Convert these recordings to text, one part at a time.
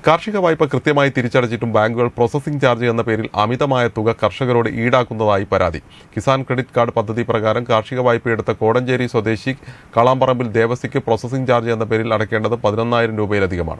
കാർഷിക വായ്പ കൃത്യമായി തിരിച്ചടച്ചിട്ടും ബാങ്കുകൾ പ്രോസസ്സിംഗ് ചാർജ് എന്ന പേരിൽ അമിതമായ തുക കർഷകരോട് ഈടാക്കുന്നതായി പരാതി കിസാൻ ക്രെഡിറ്റ് കാർഡ് പദ്ധതി പ്രകാരം കാർഷിക വായ്പയെടുത്ത കോടഞ്ചേരി സ്വദേശി കളാമ്പറമ്പിൽ ദേവസിക്ക് പ്രോസസ്സിംഗ് ചാർജ് എന്ന പേരിൽ അടയ്ക്കേണ്ടത് പതിനൊന്നായിരം രൂപയിലധികമാണ്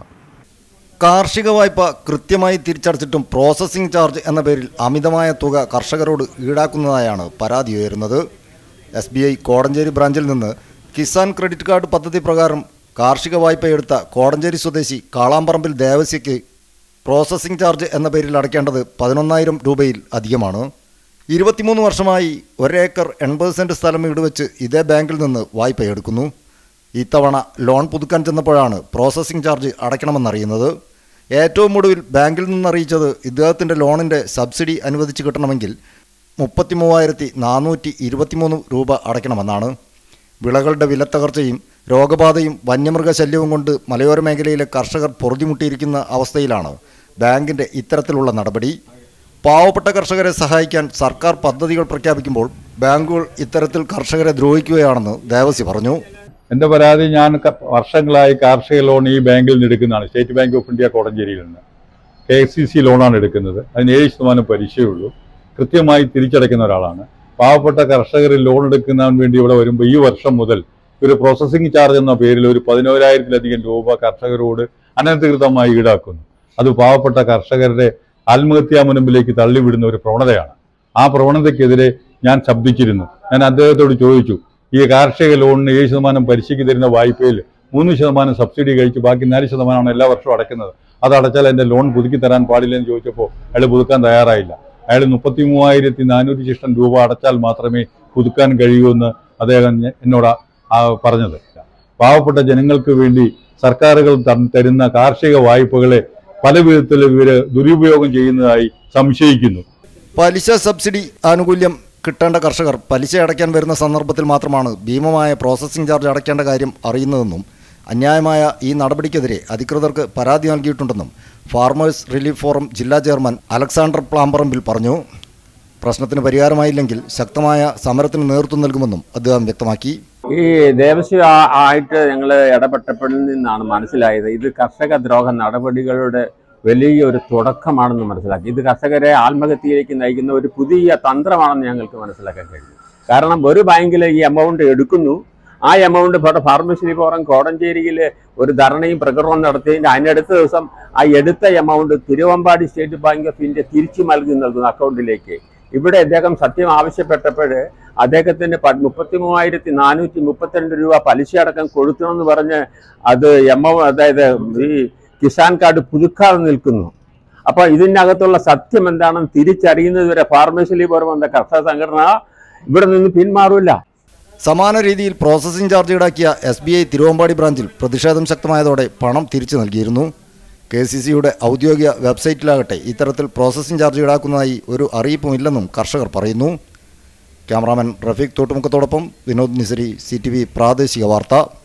കാർഷിക വായ്പ കൃത്യമായി തിരിച്ചടച്ചിട്ടും പ്രോസസ്സിംഗ് ചാർജ് എന്ന പേരിൽ അമിതമായ തുക കർഷകരോട് ഈടാക്കുന്നതായാണ് പരാതി ഉയരുന്നത് എസ് ബി ഐ കോടഞ്ചേരി ബ്രാഞ്ചിൽ നിന്ന് കിസാൻ ക്രെഡിറ്റ് കാർഡ് പദ്ധതി പ്രകാരം കാർഷിക വായ്പയെടുത്ത കോടഞ്ചേരി സ്വദേശി കാളാമ്പറമ്പിൽ ദേവസ്യയ്ക്ക് പ്രോസസ്സിംഗ് ചാർജ് എന്ന പേരിൽ അടയ്ക്കേണ്ടത് പതിനൊന്നായിരം രൂപയിൽ അധികമാണ് ഇരുപത്തിമൂന്ന് വർഷമായി ഒരേക്കർ എൺപത് സെൻറ്റ് സ്ഥലം ഈടുവെച്ച് ഇതേ ബാങ്കിൽ നിന്ന് വായ്പയെടുക്കുന്നു ഇത്തവണ ലോൺ പുതുക്കാൻ ചെന്നപ്പോഴാണ് പ്രോസസ്സിംഗ് ചാർജ് അടയ്ക്കണമെന്നറിയുന്നത് ഏറ്റവും ഒടുവിൽ ബാങ്കിൽ നിന്നറിയിച്ചത് ഇദ്ദേഹത്തിൻ്റെ ലോണിൻ്റെ സബ്സിഡി അനുവദിച്ച് കിട്ടണമെങ്കിൽ മുപ്പത്തി മൂവായിരത്തി നാനൂറ്റി ഇരുപത്തിമൂന്ന് രൂപ അടയ്ക്കണമെന്നാണ് വിളകളുടെ വിലത്തകർച്ചയും രോഗബാധയും വന്യമൃഗശല്യവും കൊണ്ട് മലയോര മേഖലയിലെ കർഷകർ പൊറുതിമുട്ടിയിരിക്കുന്ന അവസ്ഥയിലാണ് ബാങ്കിൻ്റെ ഇത്തരത്തിലുള്ള നടപടി പാവപ്പെട്ട കർഷകരെ സഹായിക്കാൻ സർക്കാർ പദ്ധതികൾ പ്രഖ്യാപിക്കുമ്പോൾ ബാങ്കുകൾ ഇത്തരത്തിൽ കർഷകരെ ദ്രോഹിക്കുകയാണെന്ന് ദേവസി പറഞ്ഞു എൻ്റെ പരാതി ഞാൻ ക- വർഷങ്ങളായി കാർഷിക ലോൺ ഈ ബാങ്കിൽ നിന്ന് എടുക്കുന്നതാണ് സ്റ്റേറ്റ് ബാങ്ക് ഓഫ് ഇന്ത്യ കോടഞ്ചേരിയിൽ നിന്ന് കെ സി സി ലോണാണ് എടുക്കുന്നത് അതിന് ഏഴ് ശതമാനം പലിശയുള്ളൂ കൃത്യമായി തിരിച്ചടയ്ക്കുന്ന ഒരാളാണ് പാവപ്പെട്ട കർഷകർ ലോൺ എടുക്കുന്നതിന് വേണ്ടി ഇവിടെ വരുമ്പോൾ ഈ വർഷം മുതൽ ഒരു പ്രോസസ്സിംഗ് ചാർജ് എന്ന പേരിൽ ഒരു പതിനോരായിരത്തിലധികം രൂപ കർഷകരോട് അനധികൃതമായി ഈടാക്കുന്നു അത് പാവപ്പെട്ട കർഷകരുടെ ആത്മഹത്യാ മുനമ്പിലേക്ക് തള്ളിവിടുന്ന ഒരു പ്രവണതയാണ് ആ പ്രവണതയ്ക്കെതിരെ ഞാൻ ശബ്ദിച്ചിരുന്നു ഞാൻ അദ്ദേഹത്തോട് ചോദിച്ചു ഈ കാർഷിക ലോണിന് ഏഴ് ശതമാനം പലിശയ്ക്ക് തരുന്ന വായ്പയിൽ മൂന്ന് ശതമാനം സബ്സിഡി കഴിച്ച് ബാക്കി നാല് ശതമാനമാണ് എല്ലാ വർഷവും അടയ്ക്കുന്നത് അത് അടച്ചാൽ എൻ്റെ ലോൺ പുതുക്കി തരാൻ പാടില്ലെന്ന് ചോദിച്ചപ്പോൾ അയാൾ പുതുക്കാൻ തയ്യാറായില്ല അയാൾ മുപ്പത്തി മൂവായിരത്തി നാനൂറ്റി ശിഷ്ടം രൂപ അടച്ചാൽ മാത്രമേ പുതുക്കാൻ കഴിയൂ എന്ന് അദ്ദേഹം ഞ- എന്നോട് ആ പറഞ്ഞത് പാവപ്പെട്ട ജനങ്ങൾക്ക് വേണ്ടി സർക്കാരുകൾ ത- തരുന്ന കാർഷിക വായ്പകളെ പല വിധത്തിൽ ഇവര് ദുരുപയോഗം ചെയ്യുന്നതായി സംശയിക്കുന്നു പലിശ സബ്സിഡി ആനുകൂല്യം കിട്ടേണ്ട കർഷകർ പലിശ അടയ്ക്കാൻ വരുന്ന സന്ദർഭത്തിൽ മാത്രമാണ് ഭീമമായ പ്രോസസ്സിംഗ് ചാർജ് അടയ്ക്കേണ്ട കാര്യം അറിയുന്നതെന്നും അന്യായമായ ഈ നടപടിക്കെതിരെ അധികൃതർക്ക് പരാതി നൽകിയിട്ടുണ്ടെന്നും ഫാർമേഴ്സ് റിലീഫ് ഫോറം ജില്ലാ ചെയർമാൻ അലക്സാണ്ടർ പ്ലാമ്പറമ്പിൽ പറഞ്ഞു പ്രശ്നത്തിന് പരിഹാരമായില്ലെങ്കിൽ ശക്തമായ സമരത്തിന് നേതൃത്വം നൽകുമെന്നും അദ്ദേഹം വ്യക്തമാക്കി ഈ ദേവസ്വം ആ- ആയിട്ട് ഞങ്ങൾ ഇടപെട്ടപ്പോഴിൽ നിന്നാണ് മനസ്സിലായത് ഇത് കർഷക ദ്രോഹ നടപടികളുടെ വലിയൊരു തുടക്കമാണെന്ന് മനസ്സിലാക്കി ഇത് കർഷകരെ ആത്മഹത്യയിലേക്ക് നയിക്കുന്ന ഒരു പുതിയ തന്ത്രമാണെന്ന് ഞങ്ങൾക്ക് മനസ്സിലാക്കാൻ കഴിഞ്ഞു കാരണം ഒരു ബാങ്കിൽ ഈ എമൗണ്ട് എടുക്കുന്നു ആ എമൗണ്ട് ഇവിടെ ഫാർമസി ഫോറം കോടഞ്ചേരിയിൽ ഒരു ധർണയും പ്രകടനവും നടത്തിയതിൻ്റെ അതിനടുത്ത ദിവസം ആ എടുത്ത amount Thiruvambadi State Bank of India തിരിച്ചു നൽകി നൽകുന്നു അക്കൗണ്ടിലേക്ക് ഇവിടെ അദ്ദേഹം സത്യം ആവശ്യപ്പെട്ടപ്പോൾ അദ്ദേഹത്തിന് പ- മുപ്പത്തി മൂവായിരത്തി നാനൂറ്റി മുപ്പത്തിരണ്ട് രൂപ പലിശ അടക്കം കൊടുക്കണമെന്ന് പറഞ്ഞ് അത് എം അതായത് ഈ കിസാൻ കാർഡ് പുതുക്കാതെ നിൽക്കുന്നു അപ്പൊ ഇതിനകത്തുള്ള സത്യം എന്താണെന്ന് തിരിച്ചറിയുന്നത് വരെ ഫാർമസിലി പുറമെന്ന കർഷക സംഘടന ഇവിടെ നിന്ന് പിന്മാറില്ല സമാന രീതിയിൽ പ്രോസസ്സിംഗ് ചാർജ് ഈടാക്കിയ എസ് ബി ഐ തിരുവമ്പാടി ബ്രാഞ്ചിൽ പ്രതിഷേധം ശക്തമായതോടെ പണം തിരിച്ചു നൽകിയിരുന്നു കെ സി സിയുടെ ഔദ്യോഗിക വെബ്സൈറ്റിലാകട്ടെ ഇത്തരത്തിൽ പ്രോസസ്സിംഗ് ചാർജ് ഈടാക്കുന്നതായി ഒരു അറിയിപ്പുമില്ലെന്നും കർഷകർ പറയുന്നു ക്യാമറാമാൻ റഫീഖ് തോട്ടുമുക്കത്തോടൊപ്പം വിനോദ് നിസരി സി ടി വി പ്രാദേശിക വാർത്ത